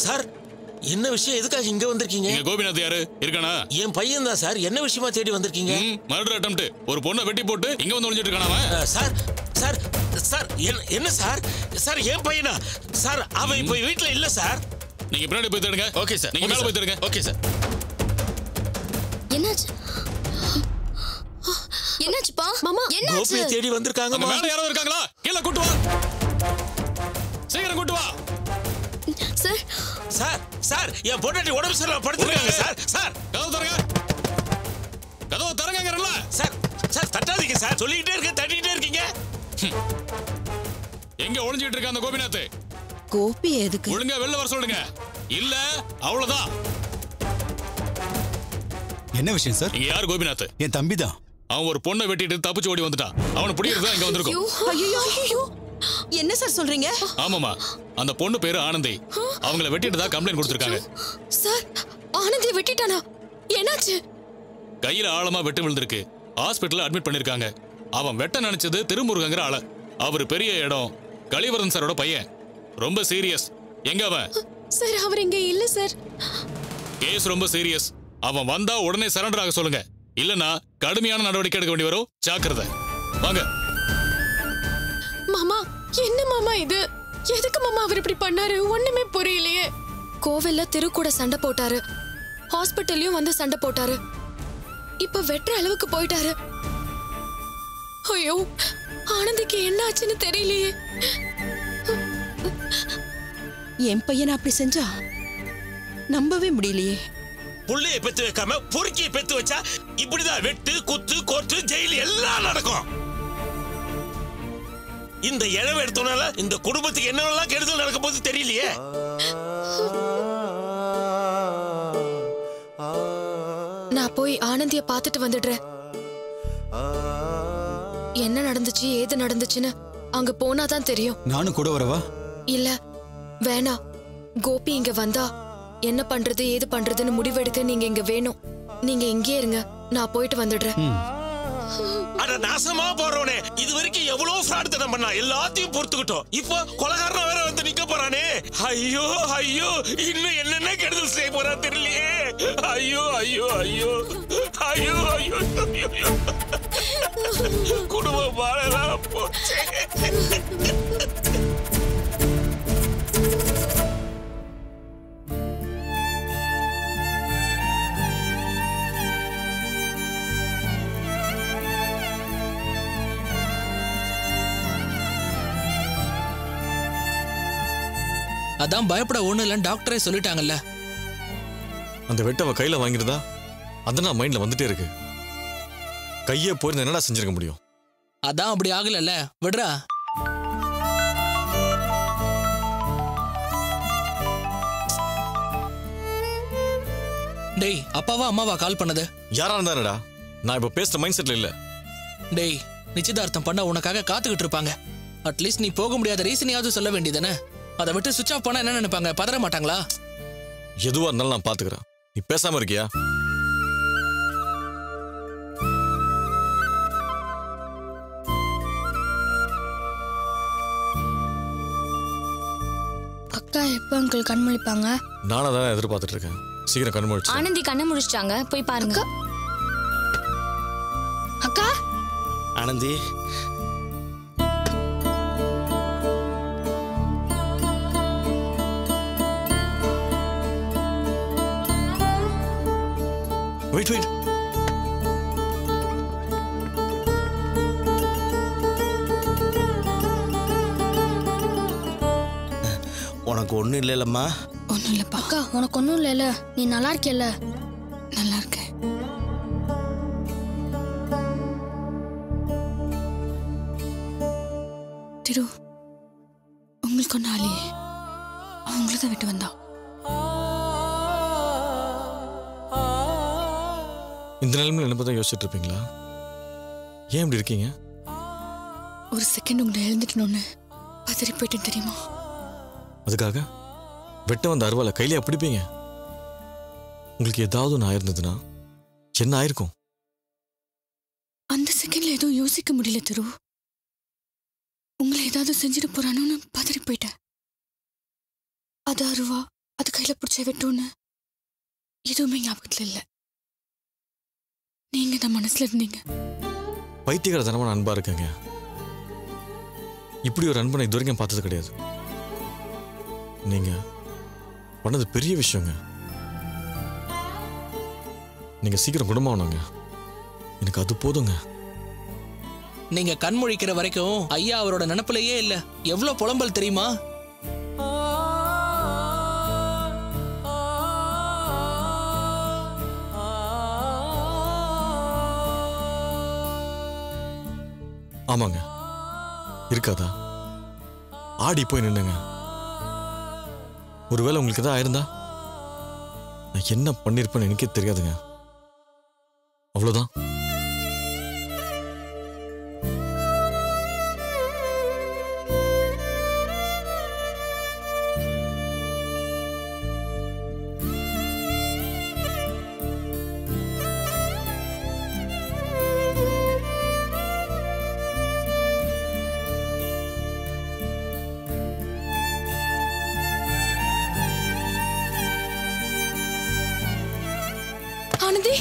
Sir என்ன விஷயம் எதுக்காக இங்க வந்திருக்கீங்க இங்க கோபிநாத் யாரு இருக்கானா என் பையன் தான் சார் என்ன விஷயமா தேடி வந்திருக்கீங்க மர்டர் அட்டம்ப்ட் ஒரு பொண்ணை வெட்டி போட்டு இங்க வந்து ஒளிஞ்சிட்டு இருக்கானா அவன் அஹ், சார் சார் சார் என்ன- என்ன சார் சார் என் பையனா சார் அவன் இப்போ வீட்ல இல்ல சார் நீங்க பின்னாடி போய் தேடுங்க ஓகே சார் நீங்க மேல போய் தேடுங்க ஓகே சார் என்னாச்சு என்னாச்சுப்பா மாமா என்னாச்சு கோபியை தேடி அங்க வந்திருக்காங்கம்மா மேல யாராவது இருக்காங்களா கீழே கூட்டு வா சீக்கிரம் கூட்டு வா சார் சார் சார் என் பொண்டாட்டி உடம்பு சரியில்லாம படுத்துருக்காங்க சார் சார் கதவு தரங்க கதவு தரங்கறல சார் சார் தட்டாதீங்க சார் சொல்லிக்கிட்டே இருக்க தட்டிக்கிட்டே இருக்கீங்க எங்க ஒளிஞ்சிட்டு இருக்க அந்த கோபிநாத் கோபி எதுக்கு ஒழுங்கா வெளில வர சொல்லுங்க இல்ல அவ்வளவுதான் என்ன விஷயம் சார் இங்க யார் கோபிநாத் என் தம்பி தான் அவன் ஒரு பொண்ணை வெட்டிட்டு தப்பிச்சு ஓடி வந்துட்டான் அவனை பிடிக்கிறது தான் இங்க வந்திருக்கோம் ஐயோ ஐயோ என்ன சார் சொல்றீங்க ஆமாமா அந்த பொண்ணு பேரு ஆனந்தி அவங்கள வெட்டிட்டு தான் கம்ப்ளைண்ட் கொடுத்திருக்காங்க சார் ஆனந்தி வெட்டிட்டானா என்னாச்சு கையில ஆழமா வெட்டு விழுந்திருக்கு ஹாஸ்பிட்டல்ல அட்மிட் பண்ணிருக்காங்க அவன் வெட்ட நினைச்சது திருமுருகங்கிற ஆள அவர் பெரிய இடம் கலிவரன் சாரோட பையன் ரொம்ப சீரியஸ் எங்க அவன் சார் அவர் இங்க இல்ல சார் கேஸ் ரொம்ப சீரியஸ் அவன் வந்தா உடனே சரண்டர் ஆக சொல்லுங்க இல்லனா கடுமையான நடவடிக்கை எடுக்க வேண்டி வரும் ஜாக்கிரதை வாங்க மாமா என்ன மாமா இது எதுக்கு மாமா அவர் இப்படி பண்ணாரு ஒண்ணுமே புரியலையே கோவில்ல திரு கூட சண்டை போட்டாரு ஹாஸ்பிட்டல்லயும் வந்து சண்டை போட்டாரு இப்ப வெட்டுற அளவுக்கு போயிட்டாரு ஐயோ ஆனந்திக்கு என்ன ஆச்சுன்னு தெரியலையே என் பையனை அப்படி செஞ்சா நம்பவே முடியலையே புள்ளைய பெத்து வைக்காம பொறுக்கிய பெத்து வச்சா இப்படிதான் வெட்டு குத்து கோர்ட்டு ஜெயில் எல்லாம் நடக்கும் இந்த இழவு எடுத்தோம்னால இந்த குடும்பத்துக்கு என்னவெல்லாம் கெடுதல் நடக்க போது தெரியலையே நான் போய் ஆனந்திய பார்த்துட்டு வந்துடுறேன் என்ன நடந்துச்சு ஏது நடந்துச்சுன்னு அங்க போனாதான் தெரியும் நானும் கூட வரவா இல்ல வேணாம் கோபி இங்க வந்தா என்ன பண்றது ஏது பண்றதுன்னு முடிவெடுக்க நீங்க இங்க வேணும் நீங்க இங்கே இருங்க நான் போயிட்டு வந்துடுறேன் அட நாசமா போறவனே இது வரைக்கும் எவ்வளவு ஃப்ராட் தனம் பண்ணா எல்லாத்தையும் பொறுத்துக்கிட்டோம் இப்போ கொலகாரனா வேற வந்து நிக்க போறானே ஐயோ ஐயோ இன்னும் என்னென்ன கெடுதல் செய்ய போறா தெரியலையே ஐயோ ஐயோ ஐயோ ஐயோ ஐயோ ஐயோ குடும்பம் வாழலாம் போச்சு அதான் பயப்பட ஒண்ணு இல்லைன்னு டாக்டரே சொல்லிட்டாங்கல்ல அந்த வெட்ட அவ கையில வாங்கியிருந்தா அதான் மைண்ட்ல வந்துட்டே இருக்கு கையே போயிருந்தா என்னடா செஞ்சிருக்க முடியும் அதான் அப்படி ஆகலல்ல விடுறா டேய் அப்பாவா அம்மாவா கால் பண்ணது யாரா இருந்தானடா நான் இப்ப பேசுற மைண்ட் செட்ல இல்ல டேய் நிச்சயதார்த்தம் பண்ண உனக்காக காத்துக்கிட்டு இருப்பாங்க அட்லீஸ்ட் நீ போக முடியாத ரீசனையாவது சொல்ல வேண்டியதானே அதை விட்டு சுவிச் ஆஃப் பண்ணா என்ன நினைப்பாங்க பதற மாட்டாங்களா எதுவா இருந்தாலும் நான் பாத்துக்கிறேன் நீ பேசாம இருக்கியா அக்கா எப்போ அங்கிள் கண் முழிப்பாங்க நானா தான் எதிர்பார்த்துட்டு இருக்கேன் சீக்கிரம் கண் முழிச்சு ஆனந்தி கண்ணை முடிச்சிட்டாங்க போய் பாருங்க அக்கா ஆனந்தி வெயிட் வெயிட் உனக்கு ஒன்றும் இல்லைல்லம்மா ஒன்றும் இல்லைப்பா அக்கா உனக்கு ஒன்றும் இல்லைல்ல நீ நல்லா இருக்கியல்ல நல்லா இருக்கேன் திரு உங்களுக்கு ஒன்றும் ஆலையே அவங்கள தான் விட்டு வந்தா இந்த நிலைமையில என்ன பத்தி யோசிச்சுட்டு இருப்பீங்களா ஏன் இப்படி இருக்கீங்க ஒரு செகண்ட் உங்களை எழுந்துட்டணும்னு பதறி போயிட்டேன் தெரியுமா அதுக்காக வெட்ட வந்த அருவாலை கையிலே பிடிப்பீங்க உங்களுக்கு ஏதாவது ஒன்று ஆயிருந்ததுன்னா என்ன ஆயிருக்கும் அந்த செகண்ட்ல எதுவும் யோசிக்க முடியல திரு உங்களை ஏதாவது செஞ்சுட்டு போறானோன்னு பதறி போயிட்டேன் அது அருவா அது கையில பிடிச்ச வெட்டோன்னு எதுவுமே ஞாபகத்துல இல்ல நீங்க தான் மனசுல இருந்தீங்க பைத்தியகாரத்தனமான அன்பா இருக்கேங்க இப்படி ஒரு அன்பை நான் இது வரைக்கும் பார்த்தது கிடையாது நீங்க பண்ணது பெரிய விஷயங்க நீங்க சீக்கிரம் குணமாகணுங்க எனக்கு அது போதுங்க நீங்க கண்மொழிக்கிற வரைக்கும் ஐயா அவரோட நினப்புலயே இல்ல எவ்வளவு புலம்பல் தெரியுமா ஆமாங்க இருக்காதா ஆடி போய் நின்னுங்க ஒருவேளை உங்களுக்கு எதாவது ஆயிருந்தா நான் என்ன பண்ணியிருப்பேன்னு எனக்கே தெரியாதுங்க அவ்வளோதான் ஆனந்தி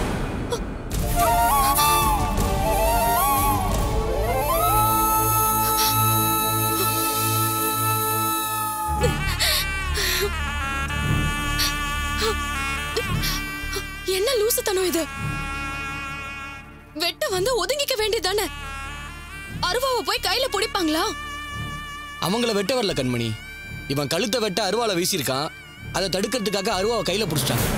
என்ன லூசுத்தனம் இது வெட்ட வந்து ஒதுங்கிக்க வேண்டியதானே அருவாவை போய் கையில பிடிப்பாங்களா அவங்கள வெட்ட வரல கண்மணி இவன் கழுத்தை வெட்ட அருவாளை வீசியிருக்கான் அதை தடுக்கிறதுக்காக அருவாவை கையில பிடிச்சிட்டாங்க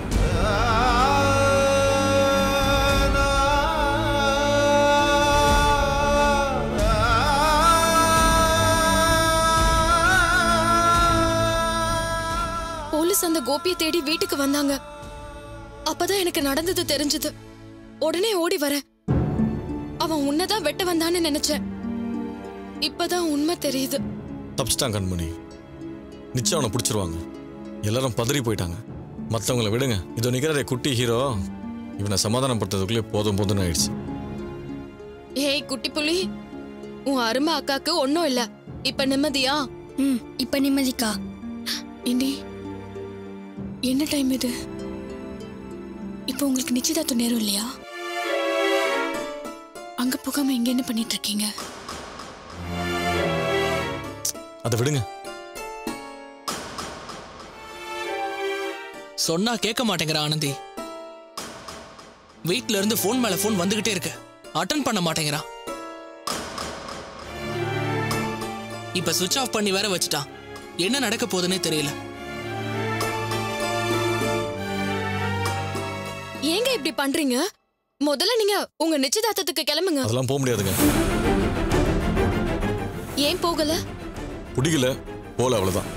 போலீஸ் அந்த கோபியை தேடி வீட்டுக்கு வந்தாங்க அப்பதான் எனக்கு நடந்தது தெரிஞ்சது உடனே ஓடி வரேன் அவன் உன்னதான் வெட்ட வந்தான்னு நினைச்சேன் இப்பதான் உண்மை தெரியுது தப்பிச்சிட்டான் கண்மணி நிச்சயம் அவனை பிடிச்சிருவாங்க எல்லாரும் பதறி போயிட்டாங்க மற்றவங்கள விடுங்க இதோ நிற்கிறதே குட்டி ஹீரோ இவனை சமாதானப்படுத்துறதுக்குள்ளே போதும் போதும்னு ஆயிடுச்சு ஏய் குட்டி புலி உன் அருமை அக்காக்கு ஒன்னும் இல்ல இப்ப நிம்மதியா ம் இப்ப நிம்மதிக்கா இண்டி என்ன டைம் இது இப்போ உங்களுக்கு நிச்சயதார்த்தம் நேரம் இல்லையா அங்க போகாம இங்க என்ன பண்ணிட்டு இருக்கீங்க அதை விடுங்க சொன்னா கேட்க மாட்டேங்கிற ஆனந்தி வீட்ல இருந்து ஃபோன் மேல ஃபோன் வந்துகிட்டே இருக்கு அட்டன் பண்ண மாட்டேங்கிறான் இப்ப சுவிட்ச் ஆஃப் பண்ணி வேற வச்சுட்டான் என்ன நடக்க போகுதுன்னே தெரியல ஏங்க இப்படி பண்றீங்க முதல்ல நீங்க உங்க நிச்சயதார்த்தத்துக்கு கிளம்புங்க அதெல்லாம் போக முடியாதுங்க ஏன் போகல பிடிக்கல போல அவ்வளோதான்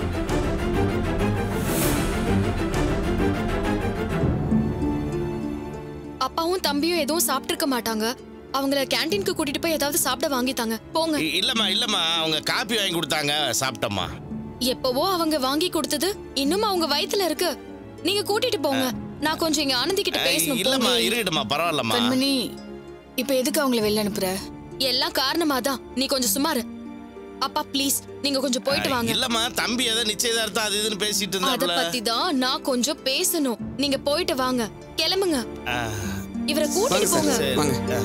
அப்பாவும் தம்பியும் எதுவும் சாப்பிட்டிருக்க மாட்டாங்க அவங்கள கேண்டீனுக்கு கூட்டிட்டு போய் ஏதாவது சாப்பிட வாங்கித்தாங்க போங்க இ- இல்லம்மா இல்லம்மா அவங்க காப்பி வாங்கி கொடுத்தாங்க சாப்பிட்டம்மா எப்பவோ அவங்க வாங்கி கொடுத்தது இன்னும் அவங்க வயித்துல இருக்கு நீங்க கூட்டிட்டு போங்க நான் கொஞ்சம் இங்க ஆனந்தி கிட்ட பேசணும் இல்லம்மா போங்க. இருக்கட்டும்மா பரவாயில்லம்மா கண்மணி இப்ப எதுக்கு அவங்கள வெளில அனுப்புற எல்லாம் காரணமாதான் நீ கொஞ்சம் சுமாரு அப்பா ப்ளீஸ் நீங்க கொஞ்சம் போயிட்டு வாங்க இல்லம்மா தம்பி ஏதோ நிச்சயதார்த்தம் அது இதுன்னு பேசிட்டு அத இருந்தாப்ல பத்தி தான் நான் கொஞ்சம் பேசணும் நீங்க போயிட்டு வாங்க கிளம்புங்க ஆ, இவரை கூட்டிட்டு போங்க சரி. ஆ.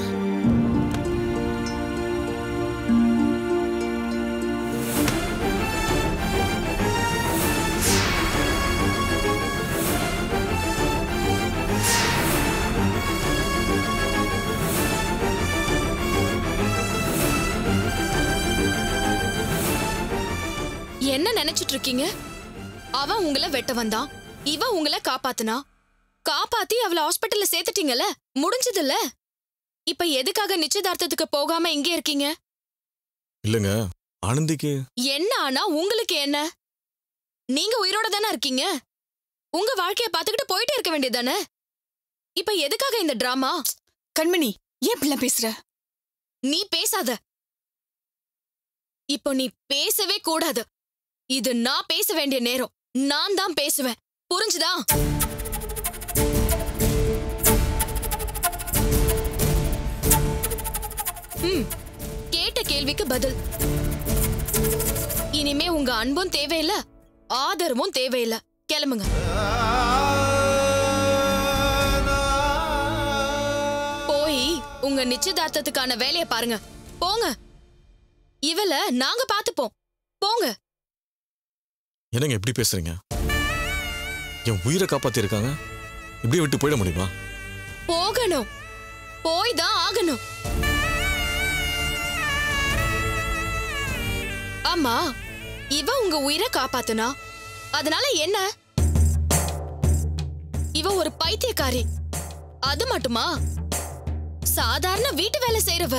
என்ன நினைச்சிட்டு இருக்கீங்க அவன் உங்களை வெட்ட வந்தான் இவன் உங்களை காப்பாத்துனா காப்பாத்தி அவளை ஹாஸ்பிட்டல்ல சேர்த்துட்டீங்கல்ல முடிஞ்சதுல்ல இப்ப எதுக்காக நிச்சயதார்த்தத்துக்கு போகாம இங்கே இருக்கீங்க இல்லைங்க ஆனந்திக்கு என்ன ஆனா உங்களுக்கு என்ன நீங்க உயிரோட தானே இருக்கீங்க உங்க வாழ்க்கைய பாத்துக்கிட்டு போயிட்டே இருக்க வேண்டியதானே இப்ப எதுக்காக இந்த டிராமா கண்மணி ஏன் இப்படிலாம் பேசுற நீ பேசாத இப்போ நீ பேசவே கூடாது இது நான் பேச வேண்டிய நேரம் நான் தான் பேசுவேன் புரிஞ்சுதா ம் கேட்ட கேள்விக்கு பதில் இனிமே உங்க அன்பும் தேவையில்ல ஆதரவும் தேவையில்ல கிளம்புங்க போய் உங்க நிச்சயதார்த்தத்துக்கான வேலையை பாருங்க போங்க இவள நாங்க பாத்துப்போம் போங்க என்னங்க எப்படி பேசுறீங்க என் உயிரை காப்பாத்தி இருக்காங்க இப்படியே விட்டு போயிட முடியுமா போகணும் போய் தான் ஆகணும் ஆமா இவ உங்க உயிரை காப்பாத்துனா அதனால என்ன இவ ஒரு பைத்தியக்காரி அது மட்டுமா சாதாரண வீட்டு வேலை செய்யறவ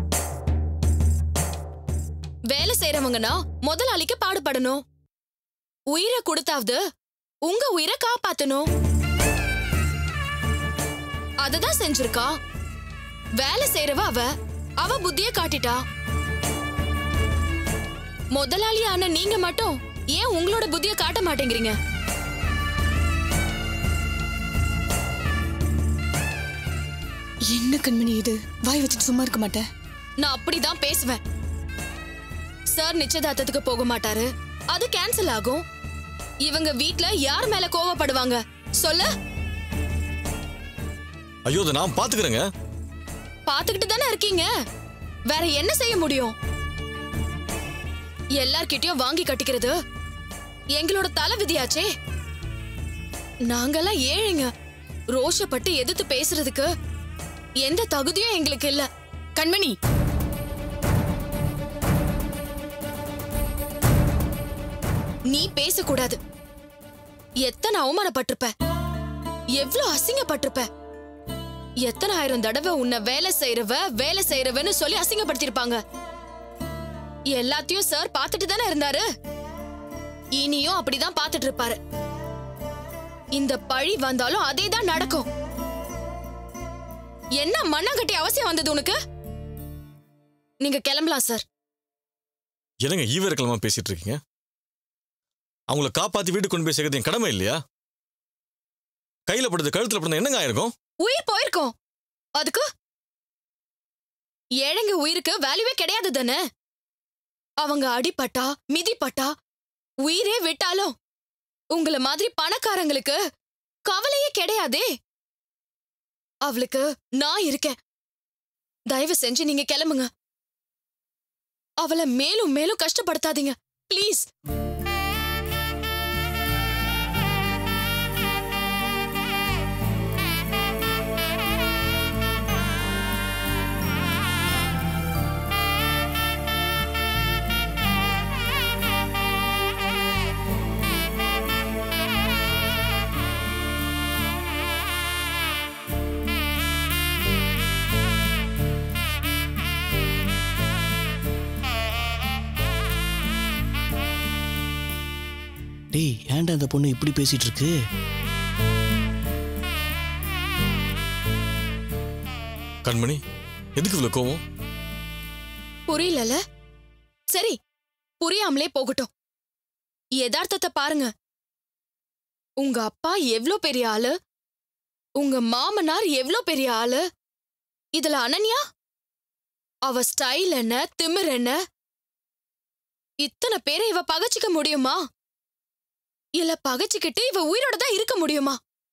வேலை செய்யறவங்கன்னா முதலாளிக்கு பாடுபடணும் உயிரை கொடுத்தாவது உங்க உயிரை காப்பாத்தணும் அததான் செஞ்சிருக்கா வேலை செய்யறவ அவ அவ புத்திய காட்டிட்டா முதலாளி ஆன நீங்க மட்டும் ஏன் உங்களோட புத்திய காட்ட மாட்டேங்கிறீங்க என்ன கண்மணி இது வாய் வச்சுட்டு சும்மா இருக்க மாட்டேன் நான் அப்படிதான் பேசுவேன் சார் நிச்சயதார்த்தத்துக்கு போக மாட்டாரு அது கேன்சல் ஆகும் இவங்க வீட்ல யார் மேல கோவப்படுவாங்க சொல்லு ஐயோ அதை நான் பாத்துக்கிறேங்க பாத்துக்கிட்டு தானே இருக்கீங்க வேற என்ன செய்ய முடியும் எல்லார்கிட்டயும் வாங்கி கட்டிக்கிறது எங்களோட தலை விதியாச்சே நாங்கெல்லாம் ஏழைங்க ரோஷப்பட்டு எதிர்த்து பேசுறதுக்கு எந்த தகுதியும் எங்களுக்கு இல்ல கண்மணி நீ பேசக்கூடாது எத்தனை அவமானப்பட்டிருப்ப எவ்ளோ அசிங்கப்பட்டிருப்ப எத்தனை ஆயிரம் தடவை உன்னை வேலை செய்யறவ வேலை செய்யறவன்னு சொல்லி அசிங்கப்படுத்திருப்பாங்க எல்லாத்தையும் சார் பார்த்துட்டு தானே இருந்தாரு இனியும் அப்படிதான் பார்த்துட்டு இருப்பாரு இந்த பழி வந்தாலும் அதே தான் நடக்கும் என்ன மண்ணாங்கட்டி அவசியம் வந்தது உனக்கு நீங்க கிளம்பலாம் சார் என்னங்க ஈவரக்கிழமா பேசிட்டு இருக்கீங்க அவங்கள காப்பாத்தி வீட்டுக்கு கொண்டு போய் சேர்க்கறது என் கடமை இல்லையா கையில படுறது கழுத்துல படுறது என்னங்க ஆயிருக்கும் உயிர் போயிருக்கோம் அதுக்கு ஏழைங்க உயிருக்கு வேல்யூவே கிடையாது தானே அவங்க அடிபட்டா மிதிப்பட்டா உயிரே விட்டாலும் உங்கள மாதிரி பணக்காரங்களுக்கு கவலையே கிடையாதே அவளுக்கு நான் இருக்கேன் தயவு செஞ்சு நீங்க கிளம்புங்க அவளை மேலும் மேலும் கஷ்டப்படுத்தாதீங்க ப்ளீஸ் டேய் ஏன்டா அந்த பொண்ணு இப்படி பேசிட்டு இருக்கு கண்மணி எதுக்கு இவ்வளவு கோவம் புரியலல சரி புரியாமலே போகட்டும் யதார்த்தத்தை பாருங்க உங்க அப்பா எவ்ளோ பெரிய ஆளு உங்க மாமனார் எவ்ளோ பெரிய ஆளு இதுல அனன்யா அவ ஸ்டைல் என்ன திமிர் என்ன இத்தனை பேரை இவ பகச்சிக்க முடியுமா இல்ல பகச்சிக்கிட்டு இவ உயிரோட தான் இருக்க முடியுமா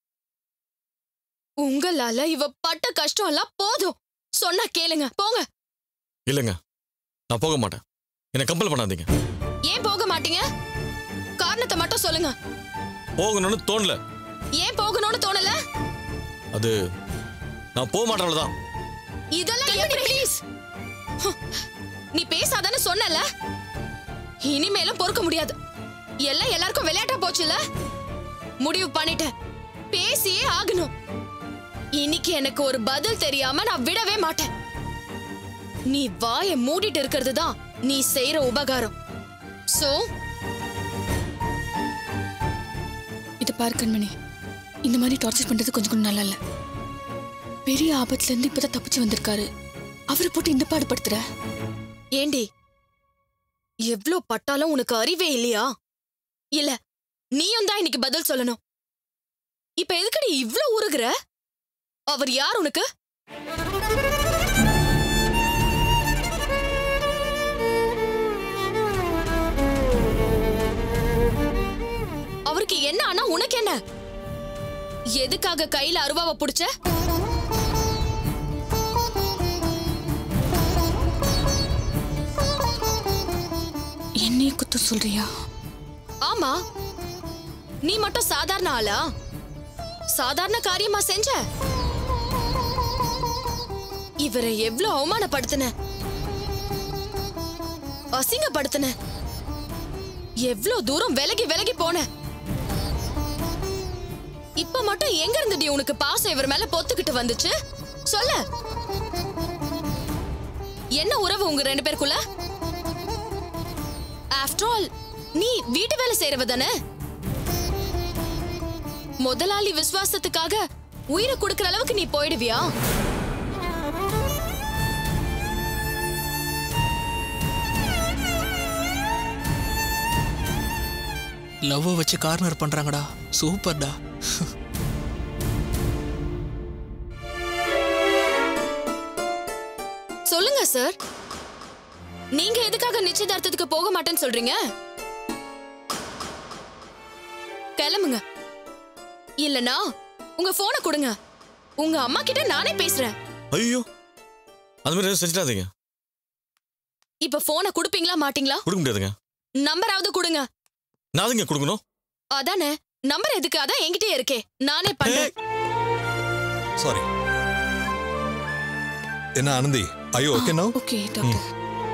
உங்களால இவ பட்ட கஷ்டம் எல்லாம் போதும் சொன்னா கேளுங்க போங்க இல்லைங்க நான் போக மாட்டேன் என்னை கம்பல் பண்ணாதீங்க ஏன் போக மாட்டீங்க காரணத்தை மட்டும் சொல்லுங்க போகணும்னு தோணல ஏன் போகணும்னு தோணல அது நான் போக மாட்டேன் தான் இதெல்லாம் எப்படி ப்ளீஸ் நீ பேசாதானே சொன்னல இனிமேலும் பொறுக்க முடியாது எல்லாம் எல்லாருக்கும் விளையாட்டா போச்சுல முடிவு பண்ணிட்டேன் பேசியே ஆகணும் இன்னைக்கு எனக்கு ஒரு பதில் தெரியாம நான் விடவே மாட்டேன் நீ வாயை மூடிட்டு இருக்கிறது தான் நீ செய்யற உபகாரம் சோ இதை பாரு கண்மணி இந்த மாதிரி டார்ச்சர் பண்றது கொஞ்சம் கூட நல்லா இல்ல பெரிய ஆபத்துல இருந்து இப்பதான் தப்பிச்சு வந்திருக்காரு அவரை போட்டு இந்த பாடுபடுத்துற ஏண்டி எவ்ளோ பட்டாலும் உனக்கு அறிவே இல்லையா இல்ல நீயும் தான் இன்னைக்கு பதில் சொல்லணும் இப்ப எதுக்குடி இவ்ளோ உருகுற அவர் யார் உனக்கு என்ன ஆனா உனக்கு என்ன எதுக்காக கையில அருவாவை புடிச்ச என்னைய குத்தம் சொல்றியா ஆமா நீ மட்டும் சாதாரண ஆளா சாதாரண காரியமா செஞ்ச இவரை எவ்ளோ அவமானப்படுத்தின அசிங்கப்படுத்தின எவ்ளோ தூரம் விலகி விலகி போன இப்ப மட்டும் எங்க இருந்துடி உனக்கு பாசம் இவர் மேல பொத்துக்கிட்டு வந்துச்சு சொல்ல என்ன உறவு உங்க ரெண்டு பேருக்குள்ள ஆஃப்டர் ஆல் நீ வீட்டு வேலை செய்யறவ தானே முதலாளி விசுவாசத்துக்காக உயிரை கொடுக்கற அளவுக்கு நீ போயிடுவியா லவ்வை வச்சு கார்னர் பண்றாங்கடா சூப்பர்டா சொல்லுங்க சார் நீங்க எதுக்காக நிச்சயதார்த்தத்துக்கு போக மாட்டேன்னு சொல்றீங்க கிளம்புங்க இல்லனா உங்க போனை கொடுங்க உங்க அம்மா கிட்ட நானே பேசுறேன் ஐயோ அது மாதிரி எதுவும் செஞ்சிடாதீங்க இப்ப போனை கொடுப்பீங்களா மாட்டீங்களா கொடுக்க முடியாதுங்க நம்பராவது கொடுங்க நான் அதுங்க கொடுக்கணும் அதானே நம்பர் எதுக்கு அதான் என்கிட்டயே இருக்கே நானே பண்றேன் சாரி என்ன ஆனந்தி ஐயோ okay no okay doctor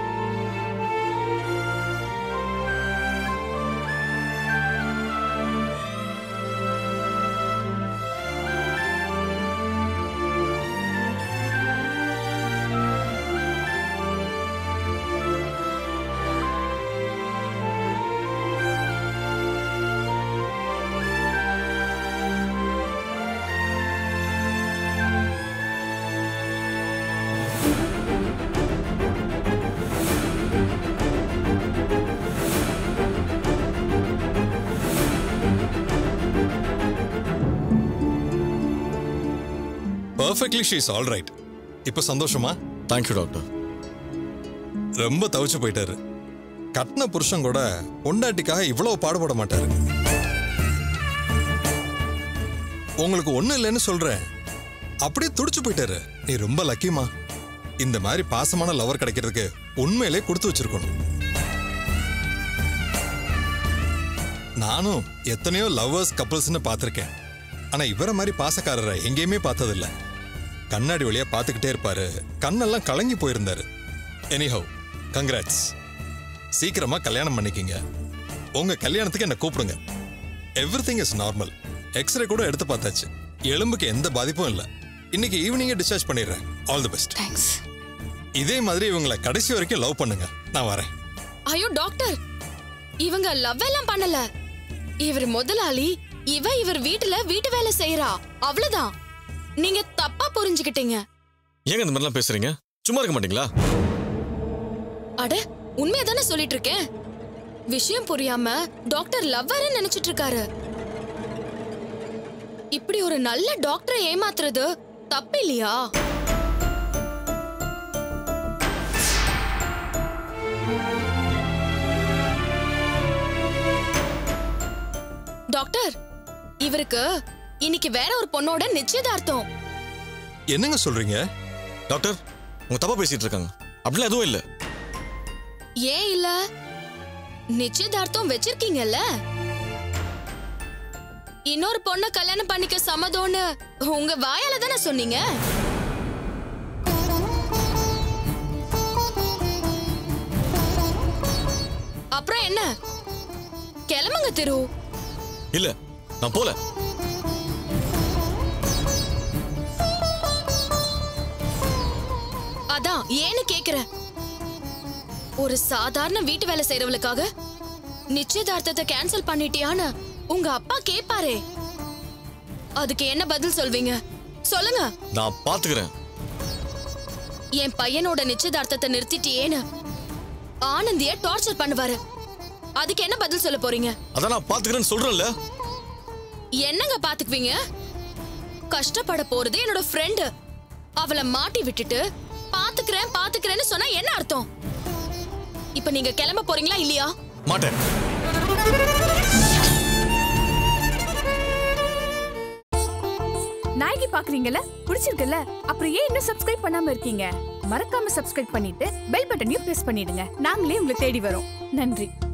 perfectly she's all right இப்போ சந்தோஷமா தேங்க்யூ டாக்டர் ரொம்ப தவிச்சு போயிட்டாரு கட்டின புருஷன் கூட பொண்டாட்டிக்காக இவ்வளவு பாடுபட மாட்டாரு உங்களுக்கு ஒண்ணும் இல்லைன்னு சொல்றேன் அப்படியே துடிச்சு போயிட்டாரு நீ ரொம்ப லக்கிமா இந்த மாதிரி பாசமான லவர் கிடைக்கிறதுக்கு உண்மையிலே கொடுத்து வச்சிருக்கணும் நானும் எத்தனையோ லவ்வர்ஸ் கப்பல்ஸ்னு பார்த்துருக்கேன் ஆனா இவரை மாதிரி பாசக்காரரை எங்கேயுமே பார்த்ததில்ல கண்ணாடி வழியா பார்த்துக்கிட்டே இருப்பாரு கண்ணெல்லாம் கலங்கி போயிருந்தாரு எனிஹவ் கங்க்ராட்ஸ் சீக்கிரமா கல்யாணம் பண்ணிக்கிங்க உங்க கல்யாணத்துக்கு என்ன கூப்பிடுங்க everything is normal x-ray கூட எடுத்து பார்த்தாச்சு எலும்புக்கு எந்த பாதிப்பும் இல்லை இன்னைக்கு ஈவினிங்கே டிஸ்சார்ஜ் பண்ணிடுறேன் ஆல் தி பெஸ்ட் தேங்க்ஸ் இதே மாதிரி இவங்களை கடைசி வரைக்கும் லவ் பண்ணுங்க நான் வரேன் ஐயோ டாக்டர் இவங்க லவ் எல்லாம் பண்ணல இவர் முதலாளி இவ இவர் வீட்டுல வீட்டு வேலை செய்யறா அவ்வளவுதான் நீங்க தப்பா புரிஞ்சுக்கிட்டீங்க ஏங்க இந்த மாதிரிலாம் பேசுறீங்க சும்மா இருக்க மாட்டீங்களா அட உண்மையா தானே சொல்லிட்டு இருக்கேன் விஷயம் புரியாம டாக்டர் லவ்வர்னு நினைச்சிட்டு இருக்காரு இப்படி ஒரு நல்ல டாக்டரை ஏமாத்துறது தப்பு இல்லையா டாக்டர் இவருக்கு இன்னைக்கு வேற ஒரு பொண்ணோட நிச்சயதார்த்தம் என்னங்க சொல்றீங்க டாக்டர் உங்க தப்பா பேசிட்டு இருக்காங்க அப்படிலாம் எதுவும் இல்லை ஏன் இல்ல நிச்சயதார்த்தம் வச்சிருக்கீங்கல்ல இன்னொரு பொண்ண கல்யாணம் பண்ணிக்க சம்மதம்னு உங்க வாயால தானே சொன்னீங்க அப்புறம் என்ன கிளம்புங்க திரு இல்ல நான் போல அதான் ஏன்னு கேக்குறேன் ஒரு சாதாரண வீட்டு வேலை செய்யறவளுக்காக நிச்சயதார்த்தத்தை கேன்சல் பண்ணிட்டியான்னு உங்க அப்பா கேப்பாரே அதுக்கு என்ன பதில் சொல்வீங்க சொல்லுங்க நான் பாத்துக்கிறேன் என் பையனோட நிச்சயதார்த்தத்தை நிறுத்திட்டியேன்னு ஆனந்திய டார்ச்சர் பண்ணுவாரு அதுக்கு என்ன பதில் சொல்ல போறீங்க அதான் நான் பாத்துக்கிறேன்னு சொல்றேன்ல என்னங்க பாத்துக்குவீங்க கஷ்டப்பட போறது என்னோட ஃப்ரெண்டு அவளை மாட்டி விட்டுட்டு பாத்துக்கிறேன் பாத்துக்கிறேன்னு சொன்னா என்ன அர்த்தம் இப்ப நீங்க கிளம்ப போறீங்களா இல்லையா மாட்டேன் நாயகி பாக்குறீங்கல்ல பிடிச்சிருக்குல்ல அப்புறம் ஏன் இன்னும் சப்ஸ்கிரைப் பண்ணாம இருக்கீங்க மறக்காம சப்ஸ்கிரைப் பண்ணிட்டு பெல் பட்டனையும் பிரஸ் பண்ணிடுங்க நாங்களே உங்களை தேடி வரோம் நன்றி